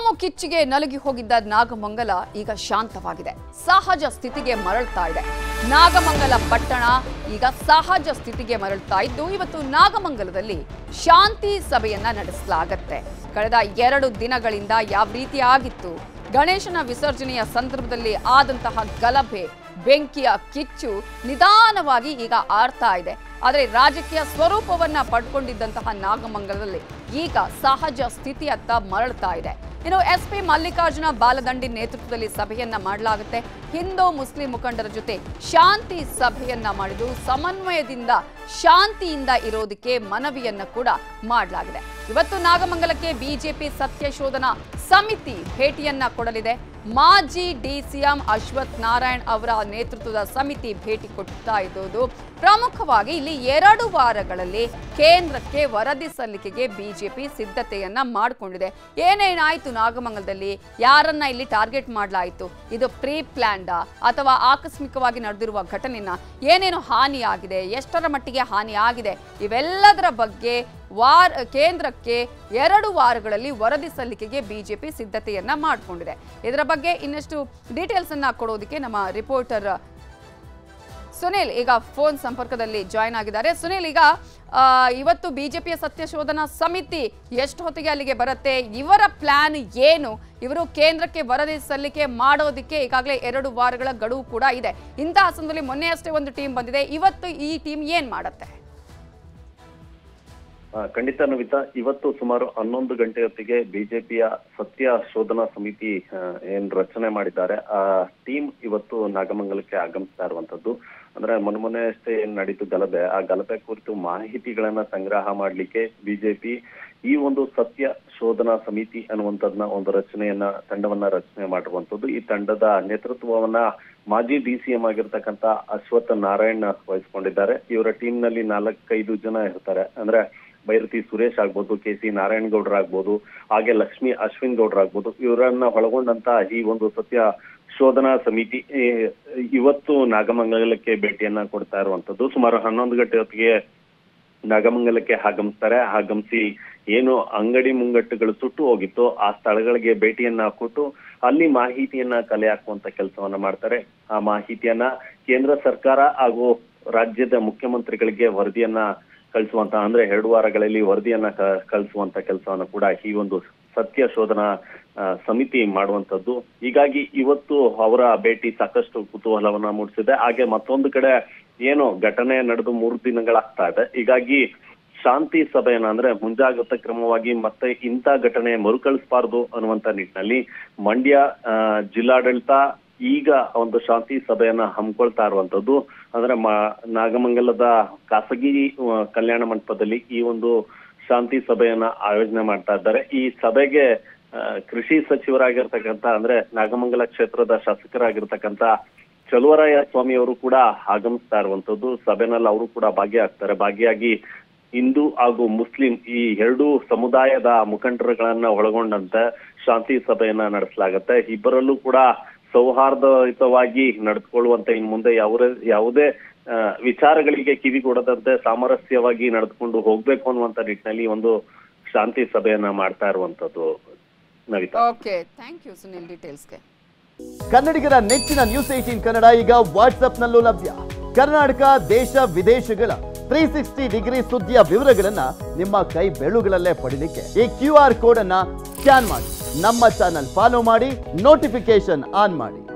ಕೋಮು ಕಿಚ್ಚಿಗೆ ನಲುಗಿ ಹೋಗಿದ್ದ ನಾಗಮಂಗಲ ಈಗ ಶಾಂತವಾಗಿದೆ ಸಹಜ ಸ್ಥಿತಿಗೆ ಮರಳ್ತಾ ಇದೆ ನಾಗಮಂಗಲ ಪಟ್ಟಣ ಈಗ ಸಹಜ ಸ್ಥಿತಿಗೆ ಮರಳ್ತಾ ಇದ್ದು ಇವತ್ತು ನಾಗಮಂಗಲದಲ್ಲಿ ಶಾಂತಿ ಸಭೆಯನ್ನ ನಡೆಸಲಾಗತ್ತೆ ಕಳೆದ ಎರಡು ದಿನಗಳಿಂದ ಯಾವ ರೀತಿ ಆಗಿತ್ತು ಗಣೇಶನ ವಿಸರ್ಜನೆಯ ಸಂದರ್ಭದಲ್ಲಿ ಆದಂತಹ ಗಲಭೆ ಬೆಂಕಿಯ ಕಿಚ್ಚು ನಿಧಾನವಾಗಿ ಈಗ ಆರ್ತಾ ಇದೆ ಆದರೆ ರಾಜಕೀಯ ಸ್ವರೂಪವನ್ನ ಪಡ್ಕೊಂಡಿದ್ದಂತಹ ನಾಗಮಂಗಲದಲ್ಲಿ ಈಗ ಸಹಜ ಸ್ಥಿತಿಯತ್ತ ಮರಳ್ತಾ ಇದೆ ಇನ್ನು ಎಸ್ ಪಿ ಮಲ್ಲಿಕಾರ್ಜುನ ಬಾಲದಂಡಿ ನೇತೃತ್ವದಲ್ಲಿ ಸಭೆಯನ್ನ ಮಾಡಲಾಗುತ್ತೆ ಹಿಂದೂ ಮುಸ್ಲಿಂ ಮುಖಂಡರ ಜೊತೆ ಶಾಂತಿ ಸಭೆಯನ್ನ ಮಾಡಿದ್ದು ಸಮನ್ವಯದಿಂದ ಶಾಂತಿಯಿಂದ ಇರೋದಕ್ಕೆ ಮನವಿಯನ್ನ ಕೂಡ ಮಾಡಲಾಗಿದೆ ಇವತ್ತು ನಾಗಮಂಗಲಕ್ಕೆ ಬಿಜೆಪಿ ಸತ್ಯಶೋಧನಾ ಸಮಿತಿ ಭೇಟಿಯನ್ನ ಕೊಡಲಿದೆ ಮಾಜಿ ಡಿಸಿಎಂ ಅಶ್ವಥ್ ನಾರಾಯಣ್ ಅವರ ನೇತೃತ್ವದ ಸಮಿತಿ ಭೇಟಿ ಕೊಡ್ತಾ ಇದ್ದು ಪ್ರಮುಖವಾಗಿ ಇಲ್ಲಿ ಎರಡು ವಾರಗಳಲ್ಲಿ ಕೇಂದ್ರಕ್ಕೆ ವರದಿ ಸಲ್ಲಿಕೆಗೆ ಬಿಜೆಪಿ ಸಿದ್ಧತೆಯನ್ನ ಮಾಡಿಕೊಂಡಿದೆ ಏನೇನಾಯ್ತು ನಾಗಮಂಗಲದಲ್ಲಿ ಯಾರನ್ನ ಇಲ್ಲಿ ಟಾರ್ಗೆಟ್ ಮಾಡಲಾಯಿತು ಇದು ಪ್ರೀ ಪ್ಲಾನ್ಡಾ ಅಥವಾ ಆಕಸ್ಮಿಕವಾಗಿ ನಡೆದಿರುವ ಘಟನೆನ ಏನೇನು ಹಾನಿಯಾಗಿದೆ ಎಷ್ಟರ ಮಟ್ಟಿಗೆ ಹಾನಿ ಆಗಿದೆ ಇವೆಲ್ಲದರ ಬಗ್ಗೆ ವಾರ ಕೇಂದ್ರಕ್ಕೆ ಎರಡು ವಾರಗಳಲ್ಲಿ ವರದಿ ಸಲ್ಲಿಕೆಗೆ ಬಿಜೆಪಿ ಸಿದ್ಧತೆಯನ್ನ ಮಾಡಿಕೊಂಡಿದೆ ಇದರ ಬಗ್ಗೆ ಇನ್ನಷ್ಟು ಡೀಟೇಲ್ಸ್ ಅನ್ನ ಕೊಡೋದಕ್ಕೆ ನಮ್ಮ ರಿಪೋರ್ಟರ್ ಸುನಿಲ್ ಈಗ ಫೋನ್ ಸಂಪರ್ಕದಲ್ಲಿ ಜಾಯ್ನ್ ಆಗಿದ್ದಾರೆ ಸುನಿಲ್ ಈಗ ಆ, ಇವತ್ತು ಬಿಜೆಪಿಯ ಸತ್ಯಶೋಧನಾ ಸಮಿತಿ ಎಷ್ಟು ಹೊತ್ತಿಗೆ ಅಲ್ಲಿಗೆ ಬರುತ್ತೆ ಇವರ ಪ್ಲಾನ್ ಏನು ಇವರು ಕೇಂದ್ರಕ್ಕೆ ವರದಿ ಸಲ್ಲಿಕೆ ಮಾಡೋದಕ್ಕೆ ಈಗಾಗಲೇ ಎರಡು ವಾರಗಳ ಗಡುವು ಕೂಡ ಇದೆ ಇಂತಹ ಸಂದರ್ಭದಲ್ಲಿ ಮೊನ್ನೆ ಅಷ್ಟೇ ಒಂದು ಟೀಮ್ ಬಂದಿದೆ ಇವತ್ತು ಈ ಟೀಮ್ ಏನ್ ಮಾಡುತ್ತೆ ಆ, ಖಂಡಿತ ನವಿತಾ ಇವತ್ತು ಸುಮಾರು ಹನ್ನೊಂದು ಗಂಟೆ ಹೊತ್ತಿಗೆ ಬಿಜೆಪಿಯ ಸತ್ಯ ಶೋಧನಾ ಸಮಿತಿ ಆ, ಏನ್ ರಚನೆ ಮಾಡಿದ್ದಾರೆ ಆ ಟೀಮ್ ಇವತ್ತು ನಾಗಮಂಗಲಕ್ಕೆ ಆಗಮಿಸ್ತಾ ಇರುವಂತದ್ದು ಅಂದ್ರೆ ಮೊನ್ನೆ ಮೊನ್ನೆ ಅಷ್ಟೇ ಏನ್ ನಡೀತು ಗಲಭೆ ಆ ಗಲಭೆ ಕುರಿತು ಮಾಹಿತಿಗಳನ್ನ ಸಂಗ್ರಹ ಮಾಡ್ಲಿಕ್ಕೆ ಬಿಜೆಪಿ ಈ ಒಂದು ಸತ್ಯ ಶೋಧನಾ ಸಮಿತಿ ಅನ್ನುವಂಥದ್ನ ಒಂದು ರಚನೆಯನ್ನ ತಂಡವನ್ನ ರಚನೆ ಮಾಡಿರುವಂತದ್ದು ಈ ತಂಡದ ನೇತೃತ್ವವನ್ನ ಮಾಜಿ ಡಿ ಸಿ ಎಂ ಆಗಿರ್ತಕ್ಕಂಥ ಅಶ್ವಥ್ ನಾರಾಯಣ್ ವಹಿಸ್ಕೊಂಡಿದ್ದಾರೆ ಇವರ ಟೀಮ್ ನಲ್ಲಿ ನಾಲ್ಕೈದು ಜನ ಇರ್ತಾರೆ ಅಂದ್ರೆ ಬೈರತಿ ಸುರೇಶ್ ಆಗ್ಬೋದು ಕೆ ಸಿ ನಾರಾಯಣಗೌಡ್ರ ಆಗ್ಬೋದು ಹಾಗೆ ಲಕ್ಷ್ಮಿ ಅಶ್ವಿನ್ ಗೌಡ್ರ ಆಗ್ಬೋದು ಇವರನ್ನ ಒಳಗೊಂಡಂತ ಈ ಒಂದು ಸತ್ಯ ಶೋಧನಾ ಸಮಿತಿ ಈ, ಇವತ್ತು ನಾಗಮಂಗಲಕ್ಕೆ ಭೇಟಿಯನ್ನ ಕೊಡ್ತಾ ಇರುವಂತದ್ದು ಸುಮಾರು ಹನ್ನೊಂದು ಗಂಟೆ ಹೊತ್ತಿಗೆ ನಾಗಮಂಗಲಕ್ಕೆ ಆಗಮಿಸ್ತಾರೆ ಆಗಮಿಸಿ ಏನು ಅಂಗಡಿ ಮುಂಗಟ್ಟುಗಳು ಸುಟ್ಟು ಹೋಗಿತ್ತು ಆ ಸ್ಥಳಗಳಿಗೆ ಭೇಟಿಯನ್ನ ಕೊಟ್ಟು ಅಲ್ಲಿ ಮಾಹಿತಿಯನ್ನ ಕಲೆ ಹಾಕುವಂತ ಕೆಲಸವನ್ನ ಮಾಡ್ತಾರೆ ಆ ಮಾಹಿತಿಯನ್ನ ಕೇಂದ್ರ ಸರ್ಕಾರ ಹಾಗೂ ರಾಜ್ಯದ ಮುಖ್ಯಮಂತ್ರಿಗಳಿಗೆ ವರದಿಯನ್ನ ಕಳಿಸುವಂತ ಅಂದ್ರೆ ಎರಡು ವಾರಗಳಲ್ಲಿ ವರದಿಯನ್ನ ಕ- ಕಳಿಸುವಂತ ಕೆಲಸವನ್ನ ಕೂಡ ಈ ಒಂದು ಸತ್ಯ ಶೋಧನಾ ಆ, ಸಮಿತಿ ಮಾಡುವಂತದ್ದು ಹೀಗಾಗಿ ಇವತ್ತು ಅವರ ಭೇಟಿ ಸಾಕಷ್ಟು ಕುತೂಹಲವನ್ನ ಮೂಡಿಸಿದೆ ಹಾಗೆ ಮತ್ತೊಂದು ಕಡೆ ಏನು ಘಟನೆ ನಡೆದು ಮೂರು ದಿನಗಳಾಗ್ತಾ ಇದೆ ಹೀಗಾಗಿ ಶಾಂತಿ ಸಭೆಯನ್ನ ಅಂದ್ರೆ ಮುಂಜಾಗ್ರತಾ ಕ್ರಮವಾಗಿ ಮತ್ತೆ ಇಂಥ ಘಟನೆ ಮರುಕಳಿಸಬಾರದು ಅನ್ನುವಂತ ನಿಟ್ಟಿನಲ್ಲಿ ಮಂಡ್ಯ ಆ, ಜಿಲ್ಲಾಡಳಿತ ಈಗ ಒಂದು ಶಾಂತಿ ಸಭೆಯನ್ನ ಹಮ್ಮಿಕೊಳ್ತಾ ಇರುವಂತದ್ದು ಅಂದ್ರೆ ಮ- ನಾಗಮಂಗಲದ ಖಾಸಗಿ ಆ, ಕಲ್ಯಾಣ ಮಂಟಪದಲ್ಲಿ ಈ ಒಂದು ಶಾಂತಿ ಸಭೆಯನ್ನ ಆಯೋಜನೆ ಮಾಡ್ತಾ ಇದ್ದಾರೆ ಈ ಸಭೆಗೆ ಆ, ಕೃಷಿ ಸಚಿವರಾಗಿರ್ತಕ್ಕಂಥ ಅಂದ್ರೆ ನಾಗಮಂಗಲ ಕ್ಷೇತ್ರದ ಶಾಸಕರಾಗಿರ್ತಕ್ಕಂಥ ಚಲುವರಾಯ ಸ್ವಾಮಿ ಅವರು ಕೂಡ ಆಗಮಿಸ್ತಾ ಇರುವಂತದ್ದು ಸಭೆನಲ್ಲಿ ಅವರು ಕೂಡ ಭಾಗಿಯಾಗ್ತಾರೆ ಭಾಗಿಯಾಗಿ ಹಿಂದೂ ಹಾಗೂ ಮುಸ್ಲಿಂ ಈ ಎರಡೂ ಸಮುದಾಯದ ಮುಖಂಡರುಗಳನ್ನ ಒಳಗೊಂಡಂತೆ ಶಾಂತಿ ಸಭೆಯನ್ನ ನಡೆಸಲಾಗತ್ತೆ ಇಬ್ಬರಲ್ಲೂ ಕೂಡ ಸೌಹಾರ್ದಯುತವಾಗಿ ನಡೆದುಕೊಳ್ಳುವಂತೆ ಇನ್ ಮುಂದೆ ಯಾವುದೇ ಯಾವುದೇ ಆ, ವಿಚಾರಗಳಿಗೆ ಕಿವಿ ಕೊಡದಂತೆ ಸಾಮರಸ್ಯವಾಗಿ ನಡೆದುಕೊಂಡು ಹೋಗ್ಬೇಕು ಅನ್ನುವಂತ ನಿಟ್ಟಿನಲ್ಲಿ ಒಂದು ಶಾಂತಿ ಸಭೆಯನ್ನ ಮಾಡ್ತಾ ಇರುವಂತದ್ದು Navita okay thank you Sunil ಡೀಟೇಲ್ಸ್ಗೆ ಕನ್ನಡಿಗರ ನೆಚ್ಚಿನ ನ್ಯೂಸ್ ಏಟೀನ್ ಕನ್ನಡ ಈಗ ವಾಟ್ಸ್ಆಪ್ನಲ್ಲೂ ಲಭ್ಯ ಕರ್ನಾಟಕ ದೇಶ ವಿದೇಶಗಳ ತ್ರೀ ಸಿಕ್ಸ್ಟಿ ಡಿಗ್ರಿ ಸುದ್ದಿಯ ವಿವರಗಳನ್ನ ನಿಮ್ಮ ಕೈ ಬೆಳುಗಳಲ್ಲೇ ಪಡಿಲಿಕ್ಕೆ ಈ ಕ್ಯೂ ಆರ್ ಕೋಡ್ ಅನ್ನ ಸ್ಕ್ಯಾನ್ ಮಾಡಿ ನಮ್ಮ ಚಾನಲ್ ಫಾಲೋ ಮಾಡಿ ನೋಟಿಫಿಕೇಶನ್ ಆನ್ ಮಾಡಿ